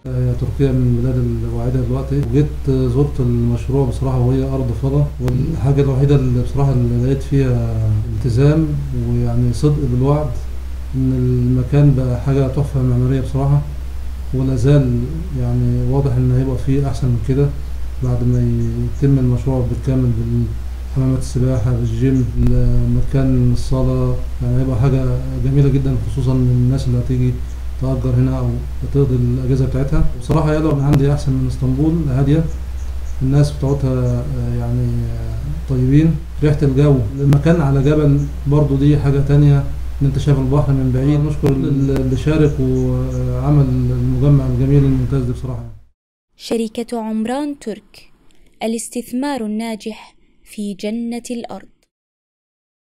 هي تركيا من البلاد الواعدة دلوقتي وجيت زرت المشروع بصراحة وهي أرض فضا والحاجة الوحيدة اللي بصراحة اللي لقيت فيها التزام ويعني صدق بالوعد إن المكان بقى حاجة تحفة معمارية بصراحة ولا زال يعني واضح إن هيبقى فيه أحسن من كده بعد ما يتم المشروع بالكامل حمامات السباحة بالجيم مكان الصالة يعني هيبقى حاجة جميلة جدا خصوصا للناس اللي هتيجي تأجر هنا أو تقضي الأجازة بتاعتها بصراحة يدعو من عندي أحسن من اسطنبول هادية الناس بتوعتها يعني طيبين ريحة الجو المكان على جبل برضو دي حاجة تانية ان انت شايف البحر من بعيد نشكر اللي شارك وعمل المجمع الجميل الممتاز ده بصراحة شركة عمران ترك الاستثمار الناجح في جنة الأرض